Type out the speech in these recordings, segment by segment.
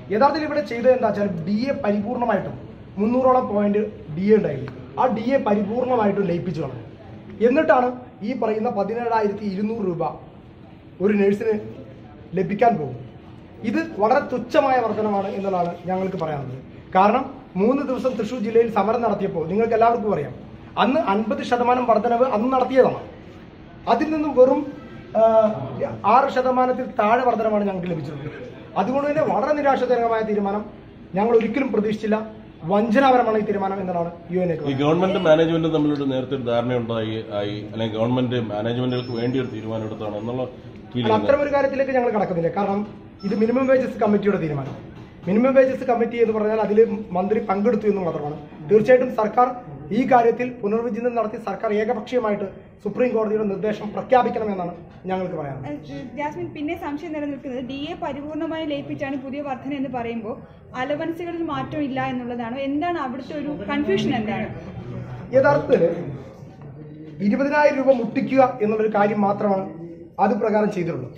യഥാർത്ഥത്തിൽ ഇവിടെ ചെയ്തത് എന്താ വെച്ചാൽ ഡി എ പരിപൂർണമായിട്ടും മുന്നൂറോളം പോയിന്റ് ഡി എ ഉണ്ടായില്ലേ ആ ഡി എ പരിപൂർണമായിട്ടും ലയിപ്പിച്ചു കളഞ്ഞു എന്നിട്ടാണ് ഈ പറയുന്ന പതിനേഴായിരത്തി ഇരുന്നൂറ് രൂപ ഒരു നഴ്സിന് ലഭിക്കാൻ പോകും ഇത് വളരെ തുച്ഛമായ വർധനമാണ് എന്നുള്ളതാണ് ഞങ്ങൾക്ക് പറയാനുള്ളത് കാരണം മൂന്ന് ദിവസം തൃശൂർ ജില്ലയിൽ സമരം നടത്തിയപ്പോൾ നിങ്ങൾക്ക് എല്ലാവർക്കും അറിയാം അന്ന് അൻപത് ശതമാനം വർധനവ് അന്ന് നടത്തിയതാണ് അതിൽ നിന്നും വെറും ആ, ആറ് ശതമാനത്തിൽ താഴെ വർധനമാണ് ഞങ്ങൾക്ക് ലഭിച്ചിട്ടുള്ളത് അതുകൊണ്ട് തന്നെ വളരെ നിരാശാജനകമായ തീരുമാനം ഞങ്ങൾ ഒരിക്കലും പ്രതീക്ഷിച്ചില്ല വഞ്ചനാപരമാണ് ഈ തീരുമാനം എന്നതാണ് യു എൻ ഈ ഗവൺമെന്റ് മാനേജ്മെന്റ് തമ്മിലൊരു നേരത്തെ ഒരു ധാരണയുണ്ടായി ആയി അല്ലെങ്കിൽ ഗവൺമെന്റ് മാനേജ്മെന്റുകൾക്ക് വേണ്ടി ഒരു തീരുമാനം എടുത്താണ് എന്നുള്ള അല്ല, ഫീലിംഗ് അത്തരം ഒരു കാര്യത്തിലേക്ക് ഞങ്ങൾ കടക്കുന്നില്ല കാരണം ഇത് മിനിമം വേജസ് കമ്മിറ്റിയുടെ തീരുമാനം മിനിമം വേജസ് കമ്മിറ്റി എന്ന് പറഞ്ഞാൽ അതിൽ മന്ത്രി പങ്കെടുത്തു എന്ന് മാത്രമാണ് തീർച്ചയായിട്ടും സർക്കാർ ഈ കാര്യത്തിൽ പുനർവിചിന്തനം നടത്തി സർക്കാർ ഏകപക്ഷീയമായിട്ട് സുപ്രീം കോടതിയുടെ നിർദ്ദേശം പ്രഖ്യാപിക്കണമെന്നാണ് ഞങ്ങൾക്ക് പറയാനുള്ളത് ഏഹ് ജാസ്മിൻ പിന്നെ സംശയം നിലനിൽക്കുന്നത് ഡി എ പരിപൂർണമായി ലയിപ്പിച്ചാണ് പുതിയ വർധന എന്ന് പറയുമ്പോൾ അലവൻസുകളിൽ മാറ്റം ഇല്ല എന്നുള്ളതാണോ എന്താണ് അവിടുത്തെ ഒരു കൺഫ്യൂഷൻ എന്താണ് യഥാർത്ഥത്തിൽ ഇരുപതിനായിരം രൂപ മുട്ടിക്കുക എന്നുള്ളൊരു കാര്യം മാത്രമാണ് അത് പ്രകാരം ചെയ്തിട്ടുള്ളത്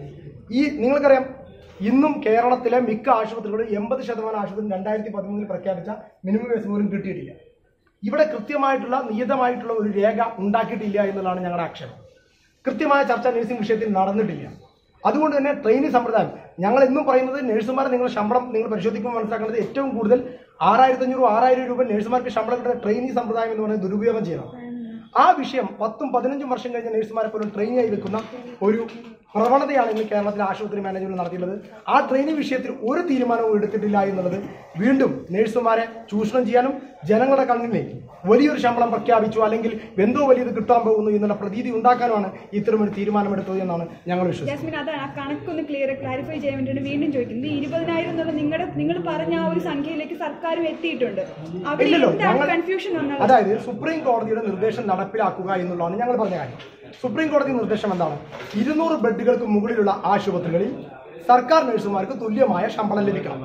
ഈ നിങ്ങൾക്കറിയാം ഇന്നും കേരളത്തിലെ മിക്ക ആശുപത്രികളും എൺപത് ശതമാനം ആശുപത്രി രണ്ടായിരത്തി പതിമൂന്നിൽ പ്രഖ്യാപിച്ച മിനിമം വേസ് പോലും കിട്ടിയിട്ടില്ല ഇവിടെ കൃത്യമായിട്ടുള്ള നിയതമായിട്ടുള്ള ഒരു രേഖ ഉണ്ടാക്കിയിട്ടില്ല എന്നുള്ളതാണ് ഞങ്ങളുടെ ആക്ഷേപം കൃത്യമായ ചർച്ച നഴ്സിംഗ് വിഷയത്തിൽ നടന്നിട്ടില്ല അതുകൊണ്ട് തന്നെ ട്രെയിനിങ് സമ്പ്രദായം ഞങ്ങൾ എന്നും പറയുന്നത് നഴ്സുമാർ നിങ്ങൾ ശമ്പളം നിങ്ങൾ പരിശോധിക്കുമ്പോൾ മനസ്സിലാക്കേണ്ടത് ഏറ്റവും കൂടുതൽ ആറായിരത്തി അഞ്ഞൂറ് ആറായിരം രൂപ നഴ്സുമാർക്ക് ശമ്പളം കിട്ടുന്ന ട്രെയിനിങ് സമ്പ്രദായം എന്ന് പറയുന്നത് ദുരുപയോഗം ചെയ്യണം ആ വിഷയം പത്തും പതിനഞ്ചും വർഷം കഴിഞ്ഞ നഴ്സുമാരെ പോലും ട്രെയിനിങ് ആയി വെക്കുന്ന ഒരു പ്രവണതയാണ് ഇന്ന് കേരളത്തിലെ ആശുപത്രി മാനേജ്മെന്റ് നടത്തിയിട്ടുള്ളത് ആ ട്രെയിനിങ് വിഷയത്തിൽ ഒരു തീരുമാനവും എടുത്തിട്ടില്ല എന്നുള്ളത് വീണ്ടും നഴ്സുമാരെ ചൂഷണം ചെയ്യാനും ജനങ്ങളുടെ കണ്ണിനെ വലിയൊരു ശമ്പളം പ്രഖ്യാപിച്ചു അല്ലെങ്കിൽ എന്തോ വലിയത് കിട്ടാൻ പോകുന്നു എന്നുള്ള പ്രതീതി ഉണ്ടാക്കാനുമാണ് ഇത്തരമൊരു തീരുമാനമെടുത്തത് എന്നാണ് ഞങ്ങൾ വിശ്വസിക്കുന്നത് ജാസ്മിൻ അതാണ് ആ കണക്കൊന്ന് ക്ലിയർ ക്ലാരിഫൈ ചെയ്യാൻ വേണ്ടിയിട്ട് വീണ്ടും ചോദിക്കുന്നത് ഈ ഇരുപതിനായിരം എന്നുള്ള നിങ്ങളുടെ നിങ്ങൾ പറഞ്ഞ ആ ഒരു സംഖ്യയിലേക്ക് സർക്കാരും എത്തിയിട്ടുണ്ട് അവിടെ ഇല്ലല്ലോ എന്താണ് ഞങ്ങൾ കൺഫ്യൂഷൻ വന്നത് അതായത് സുപ്രീം കോടതിയുടെ നിർദ്ദേശം നടപ്പിലാക്കുക എന്നുള്ളതാണ് ഞങ്ങൾ പറഞ്ഞ കാര്യം സുപ്രീം കോടതി നിർദ്ദേശം എന്താണ് ഇരുന്നൂറ് ബെഡുകൾക്ക് മുകളിലുള്ള ആശുപത്രികളിൽ സർക്കാർ നഴ്സുമാർക്ക് തുല്യമായ ശമ്പളം ലഭിക്കണം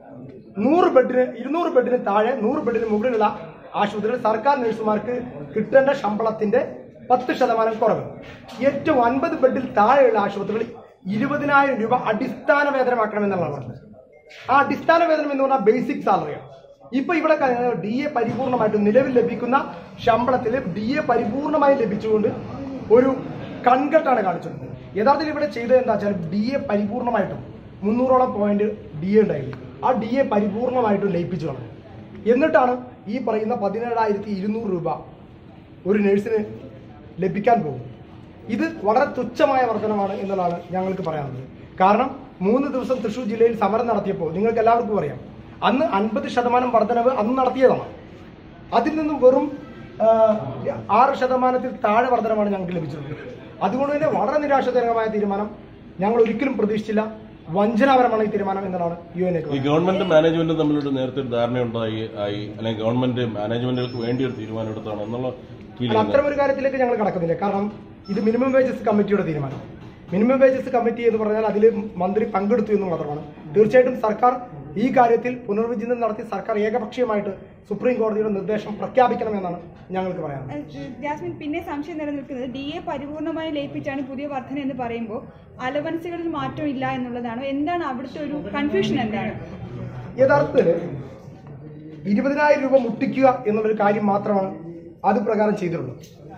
നൂറ് ബെഡിന് ഇരുന്നൂറ് ബെഡിന് താഴെ നൂറ് ബെഡിന് മുകളിലുള്ള ആശുപത്രികളിൽ സർക്കാർ നഴ്സുമാർക്ക് കിട്ടേണ്ട ശമ്പളത്തിന്റെ പത്ത് ശതമാനം കുറവ് ഏറ്റവും അൻപത് ബെഡിൽ താഴെയുള്ള ആശുപത്രികളിൽ ഇരുപതിനായിരം രൂപ അടിസ്ഥാന വേതനമാക്കണമെന്നുള്ളതാണ് പറഞ്ഞത് ആ അടിസ്ഥാന വേതനം എന്ന് പറഞ്ഞാൽ ബേസിക് സാലറിയാണ് ഇപ്പൊ ഇവിടെ ഡി എ പരിപൂർണമായിട്ട് നിലവിൽ ലഭിക്കുന്ന ശമ്പളത്തിൽ ഡി എ പരിപൂർണമായി ലഭിച്ചുകൊണ്ട് ഒരു കൺകെട്ടാണ് കാണിച്ചിട്ടുള്ളത് യഥാർത്ഥത്തിൽ ഇവിടെ ചെയ്തത് എന്താ വെച്ചാൽ ഡി എ പരിപൂർണമായിട്ടും മുന്നൂറോളം പോയിന്റ് ഡി എ ഉണ്ടായില്ലേ ആ ഡി എ പരിപൂർണമായിട്ടും ലയിപ്പിച്ചു കളഞ്ഞു എന്നിട്ടാണ് ഈ പറയുന്ന പതിനേഴായിരത്തി ഇരുന്നൂറ് രൂപ ഒരു നഴ്സിന് ലഭിക്കാൻ പോകും ഇത് വളരെ തുച്ഛമായ വർധനമാണ് എന്നുള്ളതാണ് ഞങ്ങൾക്ക് പറയാനുള്ളത് കാരണം മൂന്ന് ദിവസം തൃശൂർ ജില്ലയിൽ സമരം നടത്തിയപ്പോൾ നിങ്ങൾക്ക് എല്ലാവർക്കും അറിയാം അന്ന് അൻപത് ശതമാനം വർധനവ് അന്ന് നടത്തിയതാണ് അതിൽ നിന്നും വെറും ആ, ആറ് ശതമാനത്തിൽ താഴെ വർധനമാണ് ഞങ്ങൾക്ക് ലഭിച്ചിട്ടുള്ളത് അതുകൊണ്ട് തന്നെ വളരെ നിരാശാജനകമായ തീരുമാനം ഞങ്ങൾ ഒരിക്കലും പ്രതീക്ഷിച്ചില്ല വഞ്ചനാപരമാണ് ഈ തീരുമാനം എന്നതാണ് യു എൻ ഈ ഗവൺമെന്റ് മാനേജ്മെന്റ് തമ്മിലൊരു നേരത്തെ ഒരു ധാരണയുണ്ടായി ആയി അല്ലെങ്കിൽ ഗവൺമെന്റ് മാനേജ്മെന്റുകൾക്ക് വേണ്ടി ഒരു തീരുമാനം എടുത്താണ് എന്നുള്ള അല്ല, ഫീലിംഗ് അത്തരം ഒരു കാര്യത്തിലേക്ക് ഞങ്ങൾ കടക്കുന്നില്ല കാരണം ഇത് മിനിമം വേജസ് കമ്മിറ്റിയുടെ തീരുമാനം മിനിമം വേജസ് കമ്മിറ്റി എന്ന് പറഞ്ഞാൽ അതിൽ മന്ത്രി പങ്കെടുത്തു എന്ന് മാത്രമാണ് തീർച്ചയായിട്ടും സർക്കാർ ഈ കാര്യത്തിൽ പുനർവിചിന്തനം നടത്തി സർക്കാർ ഏകപക്ഷീയമായിട്ട് സുപ്രീം കോടതിയുടെ നിർദ്ദേശം പ്രഖ്യാപിക്കണമെന്നാണ് ഞങ്ങൾക്ക് പറയാനുള്ളത് ഏഹ് ജാസ്മിൻ പിന്നെ സംശയം നിലനിൽക്കുന്നത് ഡി എ പരിപൂർണമായി ലയിപ്പിച്ചാണ് പുതിയ വർധന എന്ന് പറയുമ്പോൾ അലവൻസുകളിൽ മാറ്റം ഇല്ല എന്നുള്ളതാണോ എന്താണ് അവിടുത്തെ ഒരു കൺഫ്യൂഷൻ എന്താണ് യഥാർത്ഥത്തിൽ ഇരുപതിനായിരം രൂപ മുട്ടിക്കുക എന്നുള്ളൊരു കാര്യം മാത്രമാണ് അത് പ്രകാരം ചെയ്തിട്ടുള്ളത്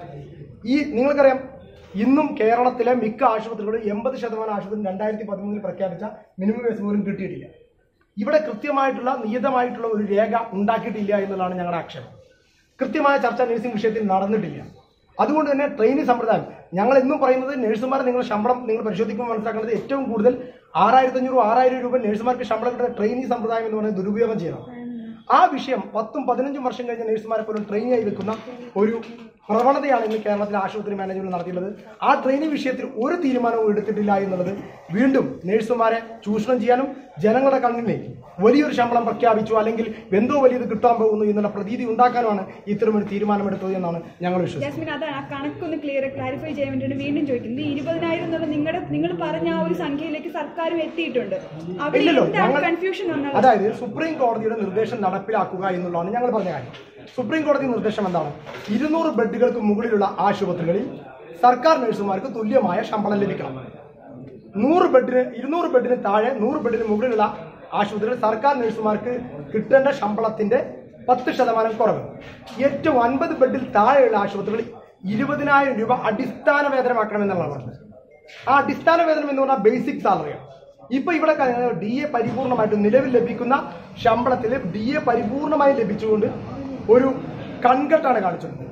ഈ നിങ്ങൾക്കറിയാം ഇന്നും കേരളത്തിലെ മിക്ക ആശുപത്രികളും എൺപത് ശതമാനം ആശുപത്രി രണ്ടായിരത്തി പതിമൂന്നിൽ പ്രഖ്യാപിച്ച മിനിമം വേസ് പോലും കിട്ടിയിട്ടില്ല ഇവിടെ കൃത്യമായിട്ടുള്ള നിയതമായിട്ടുള്ള ഒരു രേഖ ഉണ്ടാക്കിയിട്ടില്ല എന്നുള്ളതാണ് ഞങ്ങളുടെ ആക്ഷേപം കൃത്യമായ ചർച്ച നഴ്സിംഗ് വിഷയത്തിൽ നടന്നിട്ടില്ല അതുകൊണ്ട് തന്നെ ട്രെയിനിങ് സമ്പ്രദായം ഞങ്ങൾ എന്നും പറയുന്നത് നഴ്സുമാർ നിങ്ങൾ ശമ്പളം നിങ്ങൾ പരിശോധിക്കുമ്പോൾ മനസ്സിലാക്കേണ്ടത് ഏറ്റവും കൂടുതൽ ആറായിരത്തി അഞ്ഞൂറ് ആറായിരം രൂപ നഴ്സുമാർക്ക് ശമ്പളം കിട്ടുന്ന ട്രെയിനിങ് സമ്പ്രദായം എന്ന് പറയുന്നത് ദുരുപയോഗം ചെയ്യണം ആ വിഷയം പത്തും പതിനഞ്ചും വർഷം കഴിഞ്ഞ നഴ്സുമാരെ പോലും ട്രെയിനിങ് ആയി വെക്കുന്ന ഒരു പ്രവണതയാണ് ഇന്ന് കേരളത്തിലെ ആശുപത്രി മാനേജ്മെന്റ് നടത്തിയിട്ടുള്ളത് ആ ട്രെയിനിങ് വിഷയത്തിൽ ഒരു തീരുമാനവും എടുത്തിട്ടില്ല എന്നുള്ളത് വീണ്ടും നഴ്സുമാരെ ചൂഷണം ചെയ്യാനും ജനങ്ങളുടെ കണ്ണിനെ വലിയൊരു ശമ്പളം പ്രഖ്യാപിച്ചു അല്ലെങ്കിൽ എന്തോ വലിയത് കിട്ടാൻ പോകുന്നു എന്നുള്ള പ്രതീതി ഉണ്ടാക്കാനുമാണ് ഇത്തരമൊരു തീരുമാനമെടുത്തത് എന്നാണ് ഞങ്ങൾ വിശ്വസിക്കുന്നത് ജാസ്മിൻ അതാണ് ആ കണക്കൊന്ന് ക്ലിയർ ക്ലാരിഫൈ ചെയ്യാൻ വേണ്ടിയിട്ട് വീണ്ടും ചോദിക്കുന്നത് ഈ ഇരുപതിനായിരം എന്നുള്ള നിങ്ങളുടെ നിങ്ങൾ പറഞ്ഞ ആ ഒരു സംഖ്യയിലേക്ക് സർക്കാരും എത്തിയിട്ടുണ്ട് അവിടെ ഇല്ലല്ലോ എന്താണ് ഞങ്ങൾ കൺഫ്യൂഷൻ വന്നത് അതായത് സുപ്രീം കോടതിയുടെ നിർദ്ദേശം നടപ്പിലാക്കുക എന്നുള്ളതാണ് ഞങ്ങൾ പറഞ്ഞ കാര്യം സുപ്രീം കോടതി നിർദ്ദേശം എന്താണ് ഇരുന്നൂറ് ബെഡുകൾക്ക് മുകളിലുള്ള ആശുപത്രികളിൽ സർക്കാർ നഴ്സുമാർക്ക് തുല്യമായ ശമ്പളം ലഭിക്കണം നൂറ് ബെഡിന് ഇരുന്നൂറ് ബെഡിന് താഴെ നൂറ് ബെഡിന് മുകളിലുള്ള ആശുപത്രികളിൽ സർക്കാർ നഴ്സുമാർക്ക് കിട്ടേണ്ട ശമ്പളത്തിന്റെ പത്ത് ശതമാനം കുറവ് ഏറ്റവും അൻപത് ബെഡിൽ താഴെയുള്ള ആശുപത്രികളിൽ ഇരുപതിനായിരം രൂപ അടിസ്ഥാന വേതനമാക്കണമെന്നുള്ളതാണ് പറഞ്ഞത് ആ അടിസ്ഥാന വേതനം എന്ന് പറഞ്ഞാൽ ബേസിക് സാലറിയാണ് ഇപ്പൊ ഇവിടെ ഡി എ പരിപൂർണമായിട്ടും നിലവിൽ ലഭിക്കുന്ന ശമ്പളത്തിൽ ഡി എ പരിപൂർണമായി ലഭിച്ചുകൊണ്ട് ഒരു കൺകെട്ടാണ് കാണിച്ചത്